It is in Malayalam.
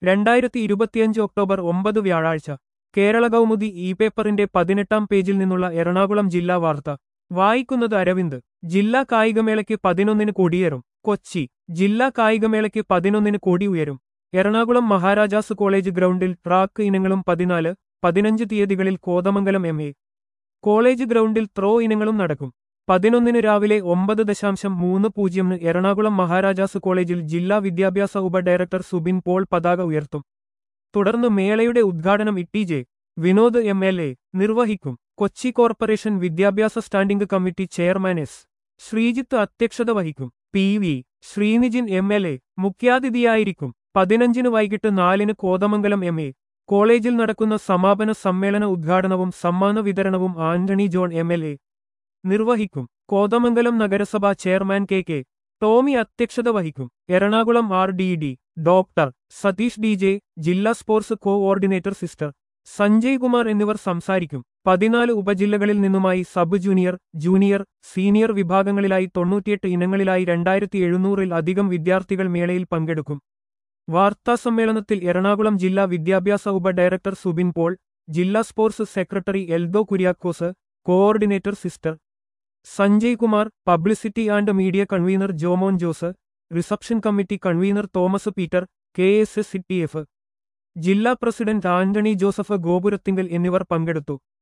രണ്ടായിരത്തി ഇരുപത്തിയഞ്ച് ഒക്ടോബർ ഒമ്പത് വ്യാഴാഴ്ച കേരള കൗമുദി ഇ പേപ്പറിന്റെ പതിനെട്ടാം പേജിൽ നിന്നുള്ള എറണാകുളം ജില്ലാ വാർത്ത വായിക്കുന്നത് അരവിന്ദ് ജില്ലാ കായികമേളയ്ക്ക് പതിനൊന്നിന് കൊടിയേറും കൊച്ചി ജില്ലാ കായികമേളയ്ക്ക് പതിനൊന്നിന് കൊടി ഉയരും എറണാകുളം മഹാരാജാസ് കോളേജ് ഗ്രൗണ്ടിൽ ട്രാക്ക് ഇനങ്ങളും പതിനാല് പതിനഞ്ച് തീയതികളിൽ കോതമംഗലം എം എ കോളേജ് ഗ്രൗണ്ടിൽ ത്രോ ഇനങ്ങളും നടക്കും പതിനൊന്നിന് രാവിലെ ഒമ്പത് ദശാംശം മൂന്ന് പൂജ്യമിന് എറണാകുളം മഹാരാജാസ് കോളേജിൽ ജില്ലാ വിദ്യാഭ്യാസ ഉപഡയറക്ടർ സുബിൻ പോൾ പതാക ഉയർത്തും തുടർന്ന് മേളയുടെ ഉദ്ഘാടനം E T J Vinod M L A നിർവഹിക്കും കൊച്ചി കോർപ്പറേഷൻ വിദ്യാഭ്യാസ standing committee chairman S Sreejith അധ്യക്ഷത വഹിക്കും P V Sreenijin M L A മുഖ്യാതിഥിയായിരിക്കും പതിനഞ്ചിന് വൈകിട്ട് നാലിന് കോതമംഗലം എം എ കോളേജിൽ നടക്കുന്ന സമാപന സമ്മേളന ഉദ്ഘാടനവും സമ്മാന വിതരണവും Antony John M L A നിർവഹിക്കും കോതമംഗലം നഗരസഭാ ചെയർമാൻ കെ കെ ടോമി അധ്യക്ഷത വഹിക്കും Ernakulam R D D doctor Satheesh D J ജില്ലാ sports coordinator sister Sanjay Kumar എന്നിവർ സംസാരിക്കും പതിനാല് ഉപജില്ലകളിൽ നിന്നുമായി സബ് ജൂനിയർ ജൂനിയർ സീനിയർ വിഭാഗങ്ങളിലായി തൊണ്ണൂറ്റിയെട്ട് ഇനങ്ങളിലായി രണ്ടായിരത്തി എഴുന്നൂറിൽ അധികം വിദ്യാർത്ഥികൾ മേളയിൽ പങ്കെടുക്കും വാർത്താസമ്മേളനത്തിൽ എറണാകുളം ജില്ലാ വിദ്യാഭ്യാസ ഉപ ഡയറക്ടർ സുബിൻ പോൾ ജില്ലാ sports secretary Eldho Kuriakose coordinator sister Sanjay Kumar publicity and media convener Jomon Jose reception committee convener Thomas Peter K S S C T F ജില്ലാ പ്രസിഡന്റ് ആന്റണി ജോസഫ് ഗോപുരത്തിങ്കൽ എന്നിവർ പങ്കെടുത്തു